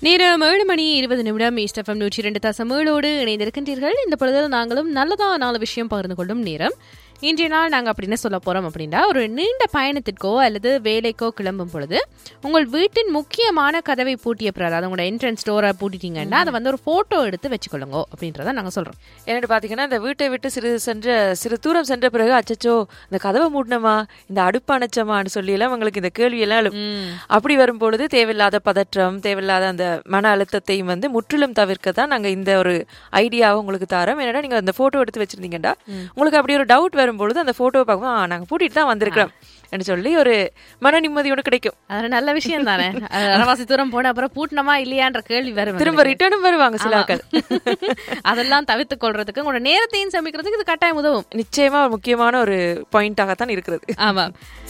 நேரம் ஏழு மணி இருபது நிமிடம் ஈஸ்டஃபம் நூற்றி இரண்டு தசம் ஏழோடு இணைந்திருக்கின்றீர்கள் இந்த பொழுதில் நாங்களும் நல்லதா நாலு விஷயம் பகிர்ந்து கொள்ளும் நேரம் இன்றைய நாள் நாங்கள் அப்படி என்ன சொல்ல போகிறோம் அப்படின்னா ஒரு நீண்ட பயணத்திற்கோ அல்லது வேலைக்கோ கிளம்பும் பொழுது உங்கள் வீட்டின் முக்கியமான கதவை பூட்டிய பிறகு அதாவது உங்களோட என்ட்ரன்ஸ் டோரை பூட்டிட்டீங்கன்னா அதை வந்து ஒரு ஃபோட்டோ எடுத்து வச்சுக்கொள்ளுங்க அப்படின்றத நாங்கள் சொல்கிறோம் என்னட்டு பாத்தீங்கன்னா இந்த வீட்டை விட்டு சிறு சென்ற சிறு தூரம் சென்ற பிறகு அச்சச்சோ இந்த கதவை மூடணுமா இந்த அடுப்பு அணைச்சமான்னு சொல்லி எல்லாம் உங்களுக்கு இந்த கேள்வி எல்லாம் எழும். அப்படி வரும்பொழுது தேவையில்லாத பதற்றம் தேவையில்லாத அந்த மன அழுத்தத்தையும் வந்து முற்றிலும் தவிர்க்க தான் நாங்க இந்த ஒரு ஐடியாவை உங்களுக்கு தரோம் என்னடா நீங்க அந்த போட்டோ எடுத்து வச்சிருந்தீங்கடா உங்களுக்கு அப்படி ஒரு டவுட் வரும்பொழுது அந்த போட்டோவை பார்க்கும் "ஆ, நாங்க பூட்டிட்டு தான் வந்திருக்கிறோம் என்று சொல்லி ஒரு மன நிம்மதியோட கிடைக்கும் அது நல்ல விஷயம் தானே அது அரவாசி தூரம் போன அப்புறம் பூட்டினமா இல்லையான்ற கேள்வி வரும் திரும்ப ரிட்டர்னும் வருவாங்க சில ஆட்கள் அதெல்லாம் தவிர்த்துக் கொள்றதுக்கு உங்களோட நேரத்தையும் சமைக்கிறதுக்கு இது கட்டாயம் உதவும் நிச்சயமா ஒரு முக்கியமான ஒரு பாயிண்டாகத்தான் இருக்கிறது ஆமாம்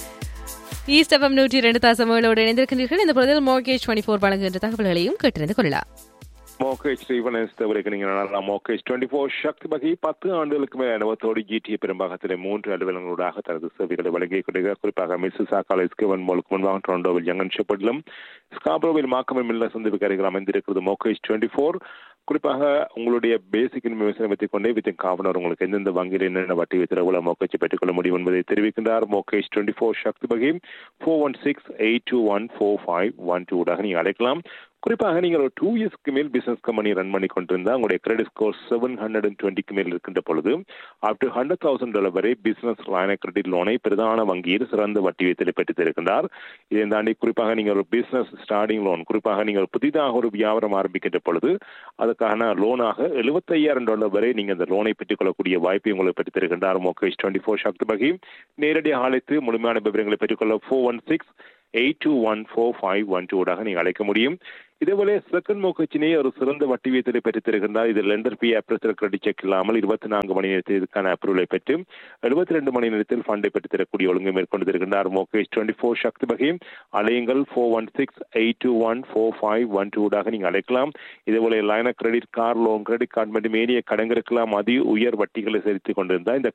ஈஸ்ட் எஃப்எம் நூற்றி இரண்டு தாசமோடு இணைந்திருக்கின்றீர்கள் இந்த பொழுதில் மோகேஜ் டுவெண்ட்டி ஃபோர் வழங்குகின்ற தகவல்களையும் கேட்டிருந்து கொள்ளலாம் மோகேஜ் ஸ்ரீவனஸ் தவிர்க்க நீங்கள் நல்லா மோகேஜ் டுவெண்ட்டி ஃபோர் சக்தி வகை பத்து ஆண்டுகளுக்கு மேல் அனுபவத்தோடு ஜிடிஏ பெரும்பாகத்தில் மூன்று அலுவலங்களூடாக தனது சேவைகளை வழங்கிக் கொண்டிருக்கிறார் குறிப்பாக மிஸ்ஸா காலேஜ் கிவன் மோலுக்கு முன்பாக டொரண்டோவில் யங்கன் ஷெப்பர்டிலும் ஸ்காப்ரோவில் மாக்கமில் மில்ல சந்திப்புக்கு அருகில் அமைந்திருக்கிறது மோகேஜ் டுவெண்ட்டி ஃபோர் குறிப்பாக உங்களுடைய பேசிக் இன்வெஸ்ட்மெண்ட் வைத்துக் கொண்டே வித்தின் காவனர் உங்களுக்கு எந்தெந்த வங்கியில் என்னென்ன வட்டி வித்திரவுல மோக்கேஜை பெற்றுக்கொள்ள முடியும் என்பதை தெரிவிக்கின்றார் மோகேஜ் டுவெண்ட்டி ஃபோர் சக்தி வகை four one six eight two one four five one டூடாக நீங்கள் அழைக்கலாம் குறிப்பாக நீங்கள் ஒரு டூ இயர்ஸ்க்கு மேல் பிசினஸ் கம்பெனி ரன் பண்ணி கொண்டிருந்தா உங்களுடைய credit score seven hundred and டுவெண்ட்டிக்கு மேல் இருக்கின்ற பொழுது up to hundred thousand dollar வரை பிசினஸ் லைன கிரெடிட் லோனை பிரதான வங்கியில் சிறந்த வட்டி வீதத்தில் பெற்று தருகின்றார் இதை தாண்டி குறிப்பாக நீங்கள் ஒரு பிசினஸ் ஸ்டார்டிங் லோன் குறிப்பாக நீங்கள் புதிதாக ஒரு வியாபாரம் ஆரம்பிக்கின்ற பொழுது அதுக்கான லோனாக எழுபத்தையாயிரம் டாலர் வரை நீங்கள் அந்த லோனை பெற்றுக்கொள்ளக்கூடிய வாய்ப்பை உங்களுக்கு பெற்று தருகின்றார் மோகேஷ் டுவெண்ட்டி ஃபோர் சக்தி பகி நேரடியாக அழைத்து முழுமையான விவரங்களை பெற்றுக்கொள்ள four one six eight two one four five one டூடாக நீங்கள் அழைக்க முடியும் இதேபோல செகண்ட் மோகச்சினை ஒரு சிறந்த வட்டி வீதத்தை பெற்றுத் தருகின்றார் இது lender B appraisal credit check இல்லாமல் இருபத்தி நான்கு மணி நேரத்தில் இதுக்கான அப்ரூவலை பெற்று எழுபத்தி ரெண்டு மணி நேரத்தில் ஃபண்டை பெற்றுத் தரக்கூடிய ஒழுங்கை மேற்கொண்டு தருகின்றார் மோகேஷ் டுவெண்ட்டி ஃபோர் சக்தி வகை அலையுங்கள் four one six eight two one four five one டூடாக நீங்கள் அழைக்கலாம் இதேபோல line credit car loan credit card மற்றும் ஏனைய கடன்களுக்கெல்லாம் அதி உயர் வட்டிகளை செலுத்திக் கொண்டிருந்தால் இந்த